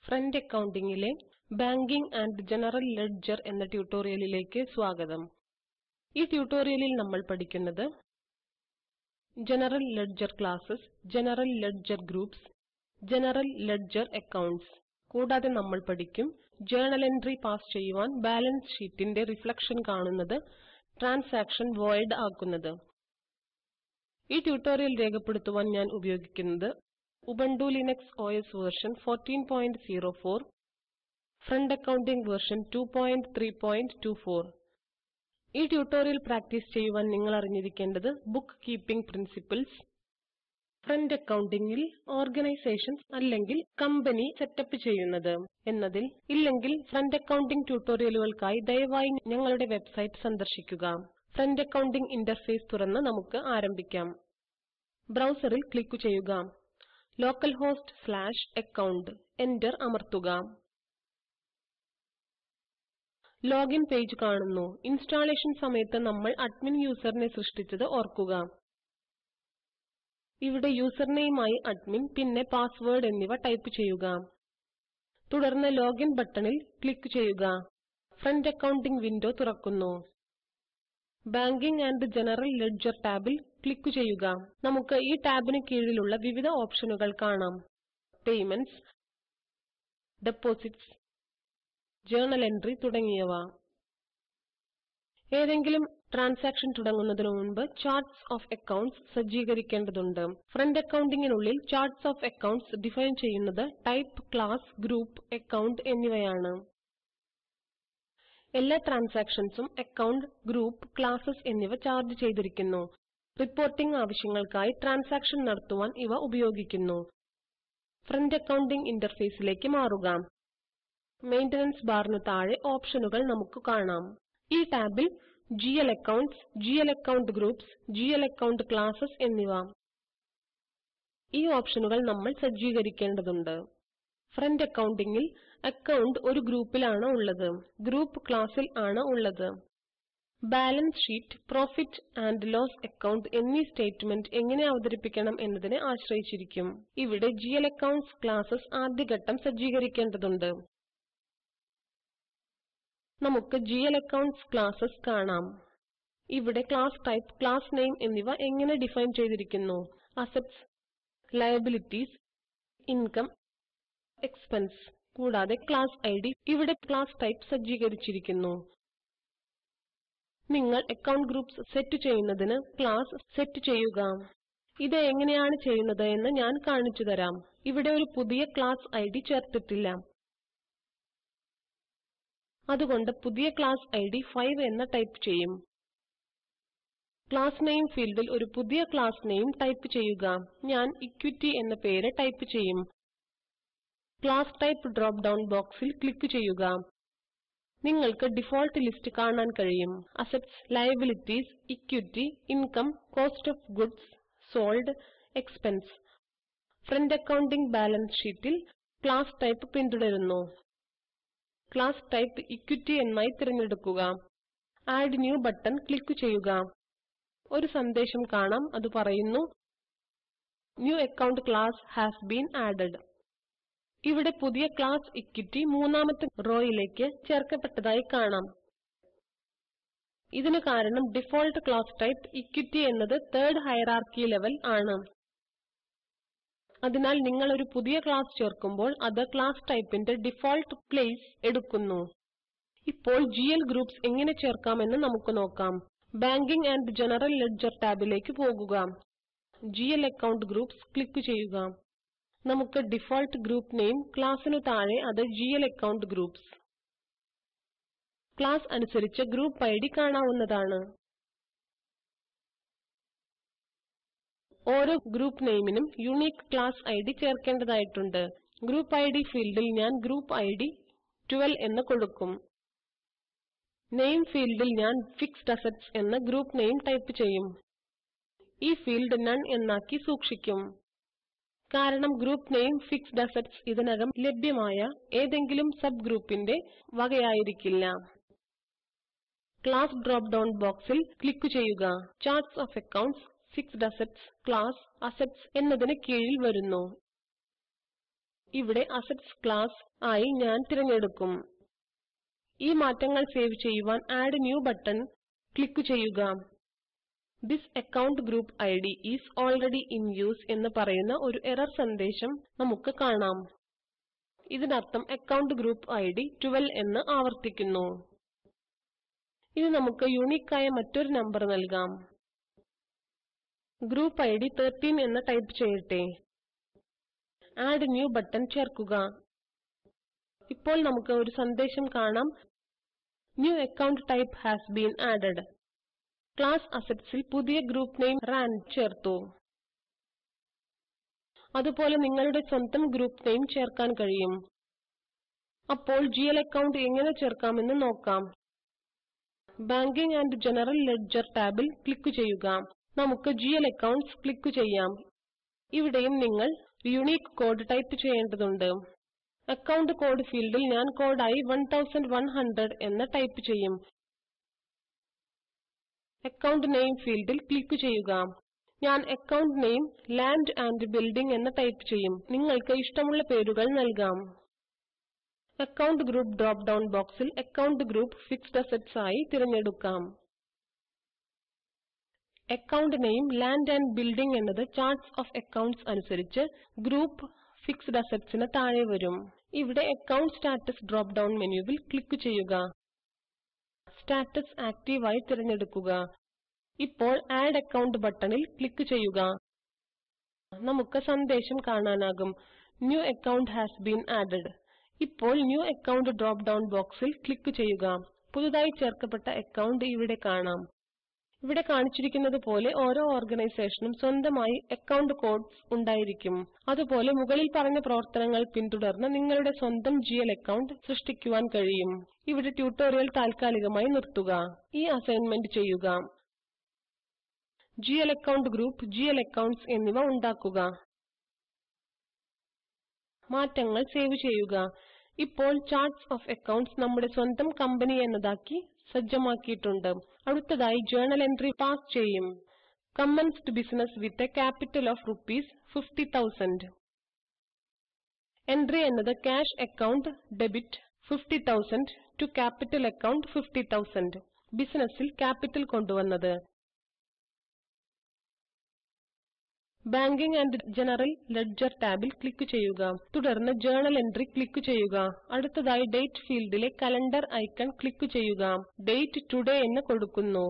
front അക്കൌണ്ടിംഗിലെ banking and general ledger എന്ന ട്യൂട്ടോറിയലിലേക്ക് സ്വാഗതം ഈ ട്യൂട്ടോറിയലിൽ നമ്മൾ പഠിക്കുന്നത് general ledger classes general ledger groups general ledger accounts കൂടാതെ നമ്മൾ പഠിക്കും ജേർണൽ എൻട്രി പാസ് ചെയ്യുവാൻ ബാലൻസ് ഷീറ്റിന്റെ റിഫ്ലക്ഷൻ കാണുന്നത് ട്രാൻസാക്ഷൻ വോയിഡ് ആക്കുന്നത് ഈ ട്യൂട്ടോറിയൽ രേഖപ്പെടുത്തുവാൻ ഞാൻ ഉപയോഗിക്കുന്നത് Ubuntu Linux OS version 1404 front accounting version 234 ഈ ട്യൂട്ടോറിയൽ പ്രാക്ടീസ് ചെയ്യുവാൻ നിങ്ങൾ അറിഞ്ഞിരിക്കേണ്ടത് ബുക്ക് കീപ്പിംഗ് പ്രിൻസിപ്പിൾസ് ഫ്രണ്ട് അക്കൌണ്ടിംഗിൽ ഓർഗനൈസേഷൻസ് അല്ലെങ്കിൽ കമ്പനി സെറ്റപ്പ് ചെയ്യുന്നത് എന്നതിൽ ഇല്ലെങ്കിൽ ഫ്രണ്ട് അക്കൌണ്ടിംഗ് ട്യൂട്ടോറിയലുകൾക്കായി ദയവായി ഞങ്ങളുടെ വെബ്സൈറ്റ് സന്ദർശിക്കുക ഫ്രണ്ട് അക്കൌണ്ടിംഗ് ഇന്റർഫേസ് തുറന്ന് നമുക്ക് ആരംഭിക്കാം ബ്രൗസറിൽ ക്ലിക്ക് ചെയ്യുക local host slash account enter അമർത്തുക ലോഗിൻ പേജ് കാണുന്നു ഇൻസ്റ്റാളേഷൻ സമയത്ത് നമ്മൾ അഡ്മിൻ യൂസറിനെ സൃഷ്ടിച്ചത് ഓർക്കുക ഇവിടെ യൂസർനെയിമായി അഡ്മിൻ പിന്നെ പാസ്വേഡ് എന്നിവ ടൈപ്പ് ചെയ്യുക തുടർന്ന് ലോഗിൻ ബട്ടണിൽ ക്ലിക്ക് ചെയ്യുക ഫ്രണ്ട് അക്കൌണ്ടിംഗ് വിൻഡോ തുറക്കുന്നു ബാങ്കിംഗ് ആൻഡ് ജനറൽ ലെഡ്ജർ ടാബിൽ ക്ലിക്ക് ചെയ്യുക നമുക്ക് ഈ ടാബിന് കീഴിലുള്ള വിവിധ ഓപ്ഷനുകൾ കാണാം പേയ്മെന്റ്സ് ഡെപ്പോസിറ്റ്സ് ജേർണൽ എൻട്രി തുടങ്ങിയവ ഏതെങ്കിലും ട്രാൻസാക്ഷൻ തുടങ്ങുന്നതിനു മുൻപ് ചാർട്ട്സ് ഓഫ് അക്കൌണ്ട്സ് സജ്ജീകരിക്കേണ്ടതുണ്ട് ഫ്രണ്ട് അക്കൌണ്ടിംഗിനുള്ളിൽ ചാർട്ട്സ് ഓഫ് അക്കൌണ്ട്സ് ഡിഫൈൻ ചെയ്യുന്നത് ടൈപ്പ് ക്ലാസ് ഗ്രൂപ്പ് അക്കൌണ്ട് എന്നിവയാണ് എല്ലാ ട്രാൻസാക്ഷൻസും അക്കൌണ്ട് ഗ്രൂപ്പ് ക്ലാസസ് എന്നിവ ചാർജ് ചെയ്തിരിക്കുന്നു റിപ്പോർട്ടിംഗ് ആവശ്യങ്ങൾക്കായി ട്രാൻസാക്ഷൻ നടത്തുവാൻ ഇവ ഉപയോഗിക്കുന്നു ഫ്രണ്ട് അക്കൌണ്ടിംഗ് ഇന്റർഫേസിലേക്ക് മാറുക മെയിന്റനൻസ് ബാറിനു താഴെ ഓപ്ഷനുകൾ നമുക്ക് കാണാം ഈ ടാബിൽ GL accounts GL account groups GL account classes എന്നിവ ഈ ഓപ്ഷനുകൾ നമ്മൾ സജ്ജീകരിക്കേണ്ടതുണ്ട് ഫ്രണ്ട് അക്കൌണ്ടിംഗിൽ അക്കൌണ്ട് ഒരു ഗ്രൂപ്പിലാണ് ഉള്ളത് ഗ്രൂപ്പ് ക്ലാസ്സിൽ ആണ് ഉള്ളത് balance sheet profit and loss account എന്നീ സ്റ്റേറ്റ്മെന്റ് എങ്ങനെ അവതരിപ്പിക്കണം എന്നതിനെ ആശ്രയിച്ചിരിക്കും ഇവിടെ ജിഎൽ അക്കൌണ്ട്സ് ക്ലാസസ് ആദ്യഘട്ടം സജ്ജീകരിക്കേണ്ടതുണ്ട് നമുക്ക് ജിഎൽ അക്കൌണ്ട്സ് ക്ലാസസ് കാണാം ഇവിടെ ക്ലാസ് ടൈപ്പ് ക്ലാസ് നെയിം എന്നിവ എങ്ങനെ ഡിഫൈൻ ചെയ്തിരിക്കുന്നു അസറ്റ്സ് ലയബിലിറ്റീസ് ഇൻകം എക്സ്പെൻസ് കൂടാതെ ക്ലാസ് ഐഡി ഇവിടെ ക്ലാസ് ടൈപ്പ് സജ്ജീകരിച്ചിരിക്കുന്നു നിങ്ങൾ അക്കൌണ്ട് ഗ്രൂപ്സ് സെറ്റ് ചെയ്യുന്നതിന് ക്ലാസ് സെറ്റ് ചെയ്യുക ഇത് എങ്ങനെയാണ് ചെയ്യുന്നത് എന്ന് ഞാൻ കാണിച്ചു തരാം ഇവിടെ ഒരു പുതിയ ക്ലാസ് ഐഡി ചേർത്തിട്ടില്ല അതുകൊണ്ട് പുതിയ ക്ലാസ് ഐഡി 5 എന്ന് ടൈപ്പ് ചെയ്യും ക്ലാസ് നെയിം ഫീൽഡിൽ ഒരു പുതിയ ക്ലാസ് നെയിം ടൈപ്പ് ചെയ്യുക ഞാൻ ഇക്വിറ്റി എന്ന പേര് ടൈപ്പ് ചെയ്യും ക്ലാസ് ടൈപ്പ് ഡ്രോപ്പ് ഡൌൺ ബോക്സിൽ ക്ലിക്ക് ചെയ്യുക നിങ്ങൾക്ക് ഡിഫോൾട്ട് ലിസ്റ്റ് കാണാൻ കഴിയും assets liabilities equity income cost of goods sold expense front accounting balance ഷീറ്റിൽ ക്ലാസ് ടൈപ്പ് പിന്തുടരുന്നു ക്ലാസ് ടൈപ്പ് ഇക്വിറ്റി എന്നായി തിരഞ്ഞെടുക്കുക ആഡ് ന്യൂ ബട്ടൺ ക്ലിക്ക് ചെയ്യുക ഒരു സന്ദേശം കാണാം അത് പറയുന്നു new account class has been added ഇവിടെ പുതിയ ക്ലാസ് ഇക്വിറ്റി മൂന്നാമത്തെ റോയിലേക്ക് ചേർക്കപ്പെട്ടതായി കാണാം ഇതിനു കാരണം ഡിഫോൾട്ട് ക്ലാസ് ടൈപ്പ് ഇക്വിറ്റി എന്നത് തേർഡ് ഹയറാർക്കി ലെവൽ ആണ് അതിനാൽ നിങ്ങൾ ഒരു പുതിയ ക്ലാസ് ചേർക്കുമ്പോൾ അത് ക്ലാസ് ടൈപ്പിന്റെ ഡിഫോൾട്ട് പ്ലേസ് എടുക്കുന്നു ഇപ്പോൾ ജിഎൽ ഗ്രൂപ്സ് എങ്ങനെ ചേർക്കാമെന്ന് നമുക്ക് നോക്കാം ബാങ്കിംഗ് ആൻഡ് ജനറൽ ലെഡ്ജർ ടാബിലേക്ക് പോകുക ജിഎൽ അക്കൌണ്ട് ഗ്രൂപ്സ് ക്ലിക്ക് ചെയ്യുക നമുക്ക് ഡിഫോൾട്ട് ഗ്രൂപ്പ് നെയിം ക്ലാസ്സിനു താഴെ അത് ജിഎൽ അക്കൌണ്ട് ഗ്രൂപ്സ് ക്ലാസ് അനുസരിച്ച് ഗ്രൂപ്പ് ഐഡി കാണാവുന്നതാണ് ഓരോ ഗ്രൂപ്പ് നെയിമിനും യൂണിക്ക് ക്ലാസ് ഐഡി ചേർക്കേണ്ടതായിട്ടുണ്ട് ഗ്രൂപ്പ് ഐഡി ഫീൽഡിൽ ഞാൻ ഗ്രൂപ്പ് ഐഡി 12 എന്ന് കൊടുക്കും നെയിം ഫീൽഡിൽ ഞാൻ ഫിക്സ്ഡ് അസറ്റ്സ് എന്ന് ഗ്രൂപ്പ് നെയിം ടൈപ്പ് ചെയ്യും ഈ ഫീൽഡ് നൺ എന്നാക്കി സൂക്ഷിക്കും കാരണം ഗ്രൂപ്പ് നെയിം ഫിക്സ്ഡ് അസറ്റ്സ് ഇതിനകം ലഭ്യമായ ഏതെങ്കിലും സബ് ഗ്രൂപ്പിന്റെ വകയായിരിക്കില്ല ക്ലാസ് ഡ്രോപ്പ് ഡൌൺ ബോക്സിൽ ക്ലിക്ക് ചെയ്യുക charts of accounts fixed assets class assets എന്നതിന് കീഴിൽ വരുന്നു ഇവിടെ അസറ്റ്സ് ക്ലാസ് ആയി ഞാൻ തിരഞ്ഞെടുക്കും ഈ മാറ്റങ്ങൾ സേവ് ചെയ്യുവാൻ ആഡ് ന്യൂ ബട്ടൺ ക്ലിക്ക് ചെയ്യുക This account group ID is already in use എന്ന് പറയുന്ന ഒരു എറർ സന്ദേശം നമുക്ക് കാണാം ഇതിനർത്ഥം അക്കൗണ്ട് ഗ്രൂപ്പ് id 12 എന്ന് ആവർത്തിക്കുന്നു ഇനി നമുക്ക് യൂണിക് ആയ മറ്റൊരു നമ്പർ നൽകാം ഗ്രൂപ്പ് id 13 എന്ന് ടൈപ്പ് ചെയ്യട്ടെ ആഡ് ന്യൂ ബട്ടൺ ചേർക്കുക ഇപ്പോൾ നമുക്ക് ഒരു സന്ദേശം കാണാം new account type has been added class അസറ്റ്സിൽ പുതിയ ഗ്രൂപ്പ് നെയിം റാൻ ചേർത്തു അതുപോലെ നിങ്ങളുടെ സ്വന്തം ഗ്രൂപ്പ് നെയിം ചേർക്കാൻ കഴിയും അപ്പോൾ ജിഎൽ അക്കൗണ്ട് എങ്ങനെ ചേർക്കാമെന്ന് നോക്കാം ബാങ്കിംഗ് ആൻഡ് ജനറൽ ലെഡ്ജർ ടാബിൽ ക്ലിക്ക് ചെയ്യുക നമുക്ക് ജിഎൽ അക്കൗണ്ട്സ് ക്ലിക്ക് ചെയ്യാം ഇവിടെയും നിങ്ങൾ യൂണിക് കോഡ് ടൈപ്പ് ചെയ്യേണ്ടതുണ്ട് അക്കൗണ്ട് കോഡ് ഫീൽഡിൽ ഞാൻ കോഡായി 1100 എന്ന് ടൈപ്പ് ചെയ്യും അക്കൗണ്ട് നെയിം ഫീൽഡിൽ ക്ലിക്ക് ചെയ്യുക ഞാൻ account name land and building എന്ന് ടൈപ്പ് ചെയ്യും നിങ്ങൾക്ക് ഇഷ്ടമുള്ള പേരുകൾ നൽകാം അക്കൗണ്ട് ഗ്രൂപ്പ് ഡ്രോപ്പ് ഡൌൺ ബോക്സിൽ അക്കൗണ്ട് ഗ്രൂപ്പ് ഫിക്സ്ഡ് അസറ്റ്സ് ആയി തിരഞ്ഞെടുക്കാം account name land and building എന്നത് ചാർട്ട്സ് ഓഫ് അക്കൌണ്ട്സ് അനുസരിച്ച് ഗ്രൂപ്പ് ഫിക്സ്ഡ് അസറ്റ്സിന് താഴെ വരും ഇവിടെ അക്കൗണ്ട് സ്റ്റാറ്റസ് ഡ്രോപ്പ് ഡൌൺ മെനുവിൽ ക്ലിക്ക് ചെയ്യുക സ്റ്റാറ്റസ് ആക്റ്റീവ് ആയി തിരഞ്ഞെടുക്കുക ഇപ്പോൾ ആഡ് അക്കൗണ്ട് ബട്ടണിൽ ക്ലിക്ക് ചെയ്യുക നമുക്ക് സന്ദേശം കാണാനാകും new account has been added ഇപ്പോൾ ന്യൂ അക്കൗണ്ട് ഡ്രോപ്പ് ഡൌൺ ബോക്സിൽ ക്ലിക്ക് ചെയ്യുക പുതുതായി ചേർക്കപ്പെട്ട അക്കൗണ്ട് ഇവിടെ കാണാം ഇവിടെ കാണിച്ചിരിക്കുന്നത് പോലെ ഓരോ ഓർഗനൈസേഷനും സ്വന്തമായി അക്കൗണ്ട് കോഡ്സ് ഉണ്ടായിരിക്കും അതുപോലെ മുകളിൽ പറഞ്ഞ പ്രവർത്തനങ്ങൾ പിന്തുടർന്ന് നിങ്ങളുടെ സ്വന്തം ജിഎൽ അക്കൗണ്ട് സൃഷ്ടിക്കുവാൻ കഴിയും ഇവിടെ ട്യൂട്ടോറിയൽ താൽക്കാലികമായി നിർത്തുക ഈ അസൈൻമെന്റ് ചെയ്യുക GL account group GL accounts എന്നിവ ഉണ്ടാക്കുക മാറ്റങ്ങൾ സേവ് ചെയ്യുക ഇപ്പോൾ ചാർട്ട്സ് ഓഫ് അക്കൌണ്ട്സ് നമ്മുടെ സ്വന്തം കമ്പനി എന്നതാക്കി സജ്ജമാക്കിയിട്ടുണ്ട് അടുത്തതായി ജേർണൽ എൻട്രി പാസ് ചെയ്യും commenced business with a capital of rupees 50000 entry എന്നത് cash account debit 50000 to capital account 50000 ബിസിനസ്സിൽ ക്യാപിറ്റൽ കൊണ്ടുവന്നത് ബാങ്കിംഗ് ആൻഡ് ജനറൽ ലെഡ്ജർ ടാബിൽ ക്ലിക്ക് ചെയ്യുക തുടർന്ന് ജേർണൽ എൻട്രി ക്ലിക്ക് ചെയ്യുക അടുത്തതായി ഡേറ്റ് ഫീൽഡിലെ കലണ്ടർ ഐക്കൺ ക്ലിക്ക് ചെയ്യുക ഡേറ്റ് ടുഡേ എന്ന് കൊടുക്കുന്നു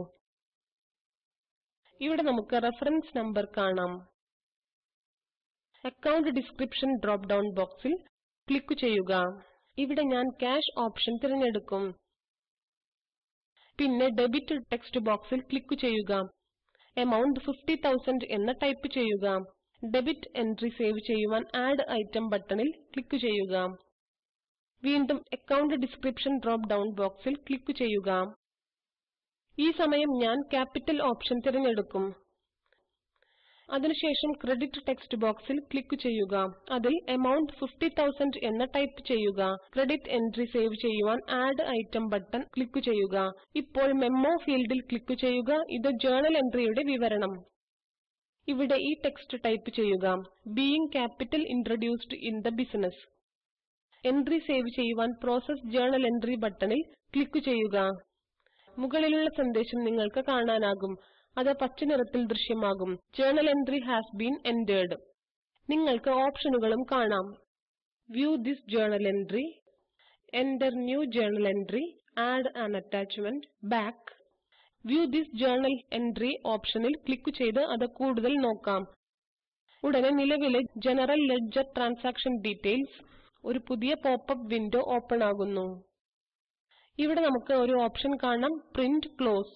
ഇവിടെ നമുക്ക് റഫറൻസ് നമ്പർ കാണാം അക്കൗണ്ട് ഡിസ്ക്രിപ്ഷൻ ഡ്രോപ്പ് ഡൌൺ ബോക്സിൽ ക്ലിക്ക് ചെയ്യുക ഇവിടെ ഞാൻ ക്യാഷ് ഓപ്ഷൻ തിരഞ്ഞെടുക്കും പിന്നെ ഡെബിറ്റ് ടെക്സ്റ്റ് ബോക്സിൽ ക്ലിക്ക് ചെയ്യുക എമൗണ്ട് 50000 എന്ന് ടൈപ്പ് ചെയ്യുക ഡെബിറ്റ് എൻട്രി സേവ് ചെയ്യുവാൻ ആഡ് ഐറ്റം ബട്ടണിൽ ക്ലിക്ക് ചെയ്യുക വീണ്ടും അക്കൗണ്ട് ഡിസ്ക്രിപ്ഷൻ ഡ്രോപ്പ് ഡൌൺ ബോക്സിൽ ക്ലിക്ക് ചെയ്യുക ഈ സമയം ഞാൻ ക്യാപിറ്റൽ ഓപ്ഷൻ തിരഞ്ഞെടുക്കും അതിനുശേഷം ക്രെഡിറ്റ് ടെക്സ്റ്റ് ബോക്സിൽ ക്ലിക്ക് ചെയ്യുക അതിൽ എമൗണ്ട് 50000 എന്ന് ടൈപ്പ് ചെയ്യുക ക്രെഡിറ്റ് എൻട്രി സേവ് ചെയ്യുവാൻ ആഡ് ഐറ്റം ബട്ടൺ ക്ലിക്ക് ചെയ്യുക ഇപ്പോൾ മെമ്മോ ഫീൽഡിൽ ക്ലിക്ക് ചെയ്യുക ഇത് ജേർണൽ എൻട്രിയുടെ വിവരണം ഇവിടെ ഈ ടെക്സ്റ്റ് ടൈപ്പ് ചെയ്യുക being capital introduced in the business entry save ചെയ്യുവാൻ പ്രോസസ് ജേർണൽ എൻട്രി ബട്ടണിൽ ക്ലിക്ക് ചെയ്യുക മുകളിലുള്ള സന്ദേശം നിങ്ങൾക്ക് കാണാനാകും അത് പച്ച നിറത്തിൽ ദൃശ്യമാകും journal entry has been entered നിങ്ങൾക്ക് ഓപ്ഷനുകളും കാണാം view this journal entry enter new journal entry add an attachment back view this journal entry ഓപ്ഷനിൽ ക്ലിക്ക് ചെയ്ത് അത് കൂടുതൽ നോക്കാം ഉടനെ നിലവിലെ ജനറൽ ലെഡ്ജർ ട്രാൻസാക്ഷൻ ഡീറ്റെയിൽസ് ഒരു പുതിയ പോപ്പപ്പ് വിൻഡോ ഓപ്പൺ ആകുന്നു ഇവിടെ നമുക്ക് ഒരു ഓപ്ഷൻ കാണാം പ്രിന്റ് ക്ലോസ്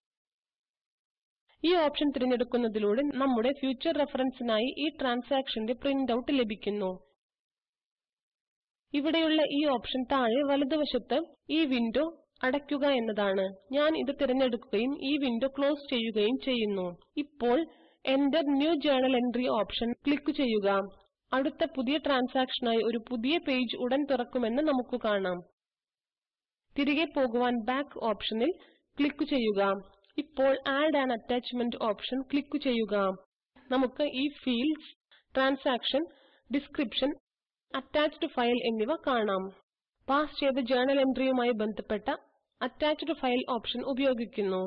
ഈ ഓപ്ഷൻ തിരഞ്ഞെടുക്കുന്നതിലൂടെ നമ്മുടെ ഫ്യൂച്ചർ റെഫറൻസിനായി ഈ ട്രാൻസാക്ഷന്റെ പ്രിന്റ് ഔട്ട് ലഭിക്കുന്നു ഇവിടെയുള്ള ഈ ഓപ്ഷൻ താഴെ വലതുവശത്ത് ഈ വിൻഡോ അടയ്ക്കുക എന്നതാണ് ഞാൻ ഇത് തിരഞ്ഞെടുക്കുകയും ഈ വിൻഡോ ക്ലോസ് ചെയ്യുകയും ചെയ്യുന്നു ഇപ്പോൾ enter new journal entry option click ചെയ്യുക അടുത്ത പുതിയ ട്രാൻസാക്ഷനായി ഒരു പുതിയ പേജ് ഉടൻ തുറക്കുമെന്ന് നമുക്ക് കാണാം തിരികെ പോകുവാൻ ബാക്ക് ഓപ്ഷനിൽ ക്ലിക്ക് ചെയ്യുക ഇപ്പോൾ add an attachment option click ചെയ്യുക നമുക്ക് ഈ fields transaction description attached file എന്നിവ കാണാം പാസ് ചെയ്ത ജേർണൽ എൻട്രിയുമായി ബന്ധപ്പെട്ട അറ്റാച്ച്ഡ് ഫയൽ ഓപ്ഷൻ ഉപയോഗിക്കുന്നു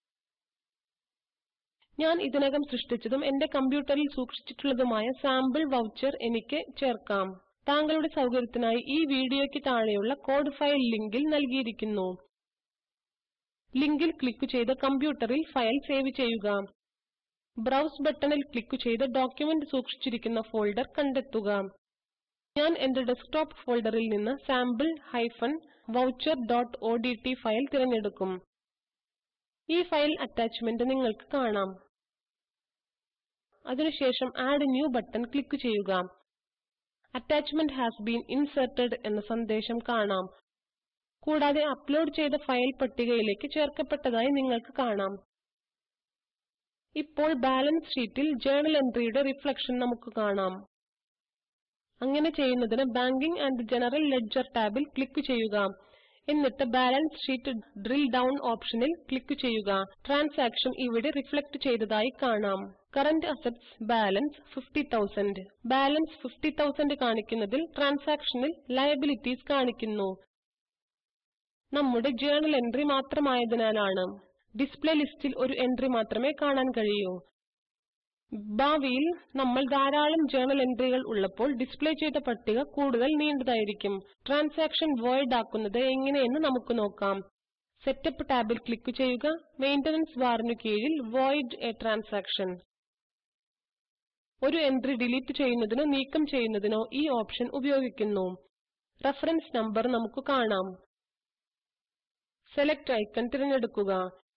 ഞാൻ ഇതിനകം സൃഷ്ടിച്ചതും എന്റെ കമ്പ്യൂട്ടറിൽ സൂക്ഷിച്ചിട്ടുള്ളതുമായ സാമ്പിൾ വൗച്ചർ എനിക്ക് ചേർക്കാം താങ്കളുടെ സൗകര്യത്തിനായി ഈ വീഡിയോയ്ക്ക് താഴെയുള്ള കോഡ് ഫയൽ ലിങ്കിൽ നൽകിയിരിക്കുന്നു ലിങ്കിൽ ക്ലിക്ക് ചെയ്ത് കമ്പ്യൂട്ടറിൽ ഫയൽ സേവ് ചെയ്യുക ബ്രൌസ് ബട്ടണിൽ ക്ലിക്ക് ചെയ്ത് ഡോക്യുമെന്റ് സൂക്ഷിച്ചിരിക്കുന്ന ഫോൾഡർ കണ്ടെത്തുക ഞാൻ എന്റെ ഡെസ്ക്ടോപ്പ് ഫോൾഡറിൽ നിന്ന് സാമ്പിൾ ഹൈഫൻ voucherഓഡ്റ്റ് ഫയൽ തിരഞ്ഞെടുക്കും ഈ ഫയൽ അറ്റാച്ച്മെന്റ് നിങ്ങൾക്ക് കാണാം അതിനുശേഷം ആഡ് ന്യൂ ബട്ടൺ ക്ലിക്ക് ചെയ്യുക അറ്റാച്ച്മെന്റ് ഹാസ് ബീൻ ഇൻസർട്ടഡ് എന്ന സന്ദേശം കാണാം കൂടാതെ അപ്ലോഡ് ചെയ്ത ഫയൽ പട്ടികയിലേക്ക് ചേർക്കപ്പെട്ടതായി നിങ്ങൾക്ക് കാണാം ഇപ്പോൾ ബാലൻസ് ഷീറ്റിൽ ജേർണൽ എൻട്രിയുടെ റിഫ്ലക്ഷൻ നമുക്ക് കാണാം അങ്ങനെ ചെയ്യുന്നതിന് ബാങ്കിങ് ആൻഡ് ജനറൽ ലെഡ്ജർ ടാബിൽ ക്ലിക്ക് ചെയ്യുക എന്നിട്ട് ബാലൻസ് ഷീറ്റ് ഡ്രിൽ ഡൌൺ ഓപ്ഷനിൽ ക്ലിക്ക് ചെയ്യുക ട്രാൻസാക്ഷൻ ഇവിടെ റിഫ്ലക്ട് ചെയ്തതായി കാണാം കറന്റ് അസറ്റ്സ് ബാലൻസ് 50000 ബാലൻസ് 50000 കാണിക്കുന്നതിൽ ട്രാൻസാക്ഷനിൽ ലയബിലിറ്റീസ് കാണിക്കുന്നു നമ്മുടെ ജേർണൽ എൻട്രി മാത്രമായതിനാലാണ് ഡിസ്പ്ലേ ലിസ്റ്റിൽ ഒരു എൻട്രി മാത്രമേ കാണാൻ കഴിയൂ ഭാവിയിൽ നമ്മൾ ധാരാളം ജേർണൽ എൻട്രികൾ ഉള്ളപ്പോൾ ഡിസ്പ്ലേ ചെയ്ത പട്ടിക കൂടുതൽ നീണ്ടതായിരിക്കും ട്രാൻസാക്ഷൻ വോയിഡ് ആക്കുന്നത് എങ്ങനെയെന്ന് നമുക്ക് നോക്കാം സെറ്റപ്പ് ടാബിൽ ക്ലിക്ക് ചെയ്യുക മെയിന്റനൻസ് ബാറിനു കീഴിൽ വോയിഡ് എ ട്രാൻസാക്ഷൻ ഒരു എൻട്രി ഡിലീറ്റ് ചെയ്യുന്നതിനോ നീക്കം ചെയ്യുന്നതിനോ ഈ ഓപ്ഷൻ ഉപയോഗിക്കുന്നു റഫറൻസ് നമ്പർ നമുക്ക് കാണാം സെലക്ട് ഐക്കൺ തിരഞ്ഞെടുക്കുക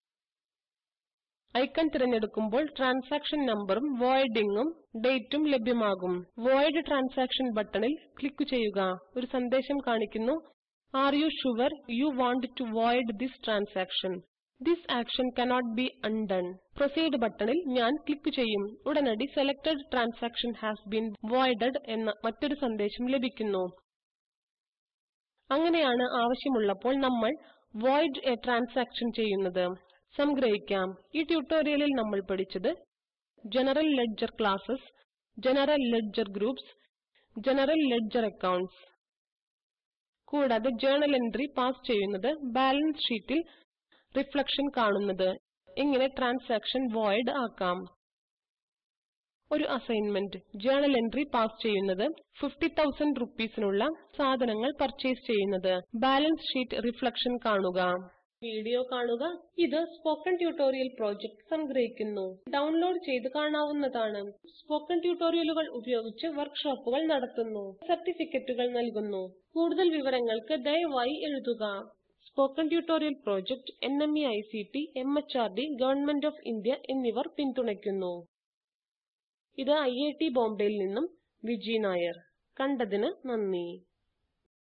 ഐക്കൺ തിരഞ്ഞെടുക്കുമ്പോൾ ട്രാൻസാക്ഷൻ നമ്പറും വോയിഡിംഗും ഡേറ്റും ലഭ്യമാകും വോയിഡ് ട്രാൻസാക്ഷൻ ബട്ടണിൽ ക്ലിക്ക് ചെയ്യുക ഒരു സന്ദേശം കാണിക്കുന്നു are you sure you want to void this transaction this action cannot be undone proceed ബട്ടണിൽ ഞാൻ ക്ലിക്ക് ചെയ്യും ഉടനടി selected transaction has been voided എന്ന മറ്റൊരു സന്ദേശം ലഭിക്കുന്നു അങ്ങനെയാണ് ആവശ്യമുള്ളപ്പോൾ നമ്മൾ വോയിഡ് എ ട്രാൻസാക്ഷൻ ചെയ്യുന്നത് സംഗ്രഹിക്കാം ഈ ട്യൂട്ടോറിയലിൽ നമ്മൾ പഠിച്ചത് general ledger classes general ledger groups general ledger accounts കൂടാതെ ജേർണൽ എൻട്രി പാസ് ചെയ്യുന്നത് ബാലൻസ് ഷീറ്റിൽ റിഫ്ലക്ഷൻ കാണുന്നത് എങ്ങനെ ട്രാൻസാക്ഷൻ വോയിഡ് ആക്കാം ഒരു അസൈൻമെന്റ് ജേർണൽ എൻട്രി പാസ് ചെയ്യുന്നത് 50000 റുപ്പീസിനുള്ള സാധനങ്ങൾ പർച്ചേസ് ചെയ്യുന്നത് ബാലൻസ് ഷീറ്റ് റിഫ്ലക്ഷൻ കാണുക വീഡിയോ കാണുക ഇത് സ്പോക്കൻ ട്യൂട്ടോറിയൽ പ്രോജക്റ്റ് സംഗ്രഹിക്കുന്നു ഡൗൺലോഡ് ചെയ്ത് കാണാവുന്നതാണ് സ്പോക്കൻ ട്യൂട്ടോറിയലുകൾ ഉപയോഗിച്ച് വർക്ക്ഷോപ്പുകൾ നടത്തുന്നു സർട്ടിഫിക്കറ്റുകൾ നൽകുന്നു കൂടുതൽ വിവരങ്ങൾക്ക് ദയവായി എഴുതുക spoken tutorial project NMEICT MHRD government of India എന്നിവർ പിന്തുണയ്ക്കുന്നു ഇത് ഐറ്റ് ബോംബെയിൽ നിന്നും വിജി നായർ കണ്ടതിന് നന്ദി